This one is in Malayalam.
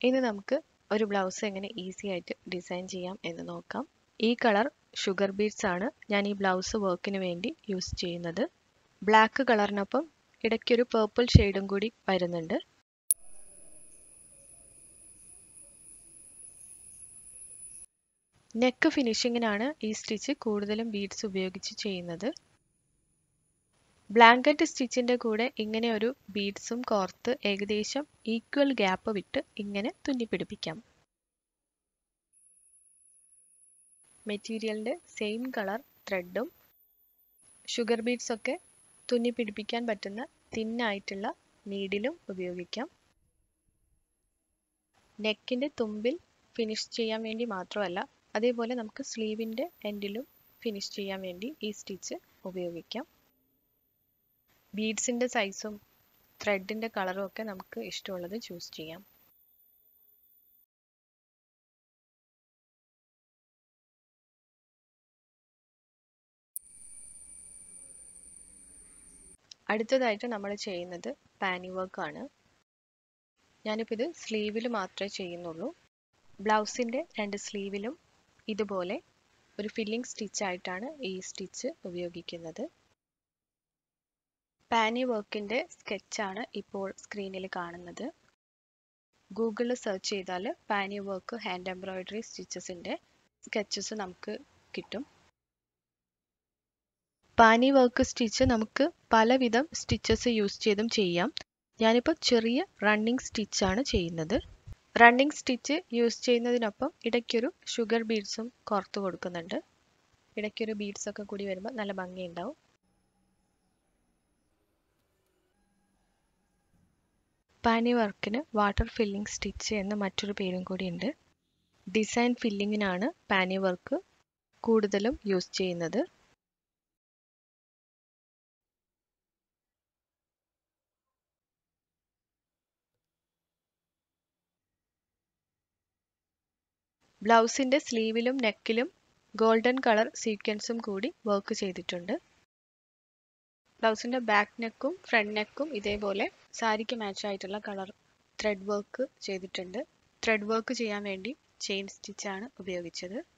ഇനി നമുക്ക് ഒരു ബ്ലൗസ് എങ്ങനെ ഈസി ആയിട്ട് ഡിസൈൻ ചെയ്യാം എന്ന് നോക്കാം ഈ കളർ ഷുഗർ ബീഡ്സ് ആണ് ഞാൻ ഈ ബ്ലൗസ് വർക്കിന് വേണ്ടി യൂസ് ചെയ്യുന്നത് ബ്ലാക്ക് കളറിനൊപ്പം ഇടയ്ക്കൊരു പേർപ്പിൾ ഷെയ്ഡും കൂടി വരുന്നുണ്ട് നെക്ക് ഫിനിഷിങ്ങിനാണ് ഈ സ്റ്റിച്ച് കൂടുതലും ബീഡ്സ് ഉപയോഗിച്ച് ചെയ്യുന്നത് ബ്ലാങ്കറ്റ് സ്റ്റിച്ചിന്റെ കൂടെ ഇങ്ങനെ ഒരു ബീഡ്സും കോർത്ത് ഏകദേശം ഈക്വൽ ഗ്യാപ്പ് വിട്ട് ഇങ്ങനെ തുന്നിപ്പിടിപ്പിക്കാം മെറ്റീരിയലിന്റെ സെയിം കളർ ത്രെഡും ഷുഗർ ബീഡ്സ് ഒക്കെ തുന്നിപ്പിടിപ്പിക്കാൻ പറ്റുന്ന തിന്നായിട്ടുള്ള നീഡിലും ഉപയോഗിക്കാം നെക്കിന്റെ തുമ്പിൽ ഫിനിഷ് ചെയ്യാൻ വേണ്ടി മാത്രമല്ല അതേപോലെ നമുക്ക് സ്ലീവിന്റെ എൻഡിലും ഫിനിഷ് ചെയ്യാൻ വേണ്ടി ഈ സ്റ്റിച്ച് ഉപയോഗിക്കാം ബീഡ്സിന്റെ സൈസും ത്രെഡിന്റെ കളറും ഒക്കെ നമുക്ക് ഇഷ്ടമുള്ളത് ചൂസ് ചെയ്യാം അടുത്തതായിട്ട് നമ്മൾ ചെയ്യുന്നത് പാനി വർക്ക് ആണ് ഞാനിപ്പോൾ ഇത് സ്ലീവിൽ മാത്രമേ ചെയ്യുന്നുള്ളൂ ബ്ലൗസിൻ്റെ രണ്ട് സ്ലീവിലും ഇതുപോലെ ഒരു ഫില്ലിംഗ് സ്റ്റിച്ച് ആയിട്ടാണ് ഈ സ്റ്റിച്ച് ഉപയോഗിക്കുന്നത് പാനി വർക്കിൻ്റെ സ്കെച്ചാണ് ഇപ്പോൾ സ്ക്രീനിൽ കാണുന്നത് ഗൂഗിളിൽ സെർച്ച് ചെയ്താൽ പാനി വർക്ക് ഹാൻഡ് എംബ്രോയിഡറി സ്റ്റിച്ചസിൻ്റെ സ്കെച്ചസ് നമുക്ക് കിട്ടും പാനി വർക്ക് സ്റ്റിച്ച് നമുക്ക് പലവിധം സ്റ്റിച്ചസ് യൂസ് ചെയ്തും ചെയ്യാം ഞാനിപ്പോൾ ചെറിയ റണ്ണിങ് സ്റ്റിച്ചാണ് ചെയ്യുന്നത് റണ്ണിങ് സ്റ്റിച്ച് യൂസ് ചെയ്യുന്നതിനൊപ്പം ഇടയ്ക്കൊരു ഷുഗർ ബീഡ്സും കോർത്ത് കൊടുക്കുന്നുണ്ട് ഇടയ്ക്കൊരു ബീഡ്സ് ഒക്കെ കൂടി വരുമ്പോൾ നല്ല ഭംഗിയുണ്ടാവും പാനി വർക്കിന് വാട്ടർ ഫില്ലിംഗ് സ്റ്റിച്ച് എന്ന മറ്റൊരു പേരും കൂടിയുണ്ട് ഡിസൈൻ ഫില്ലിങ്ങിനാണ് പാനി വർക്ക് കൂടുതലും യൂസ് ചെയ്യുന്നത് ബ്ലൗസിന്റെ സ്ലീവിലും നെക്കിലും ഗോൾഡൻ കളർ സീക്വൻസും കൂടി വർക്ക് ചെയ്തിട്ടുണ്ട് ബ്ലൗസിന്റെ ബാക്ക് നെക്കും ഫ്രണ്ട് നെക്കും ഇതേപോലെ സാരിക്ക് മാച്ച് ആയിട്ടുള്ള കളർ ത്രെഡ് വർക്ക് ചെയ്തിട്ടുണ്ട് ത്രെഡ് വർക്ക് ചെയ്യാൻ വേണ്ടി ചെയിൻ സ്റ്റിച്ചാണ് ഉപയോഗിച്ചത്